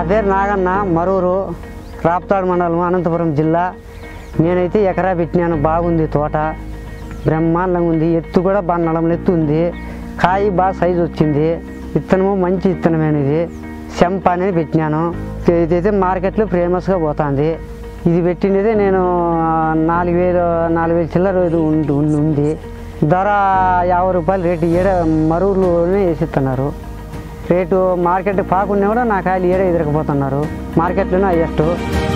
పేరు నాగన్న మరూరు రాప్తాడు మండలం అనంతపురం జిల్లా నేనైతే ఎకరా పెట్టినాను బాగుంది తోట బ్రహ్మాండంగా ఉంది ఎత్తు కూడా బాగా నలమల ఎత్తు ఉంది కాయ బాగా సైజు వచ్చింది విత్తనము మంచి విత్తనమైనది శంప అనేది పెట్టినాను ఇదైతే మార్కెట్లో ఫేమస్గా పోతుంది ఇది పెట్టినదే నేను ఆ, నాలుగు వేలు నాలుగు వేలు చిల్లర ఇది ఉంది ఉంది- ఉంది ధర యాభై రూపాయలు రేటు ఏడ మరువులోనే వేసిస్తున్నారు రేటు మార్కెట్ పాకున్నా కూడా నా కాయలు ఏడే ఎదరకపోతున్నారు మార్కెట్లోనే హైయెస్ట్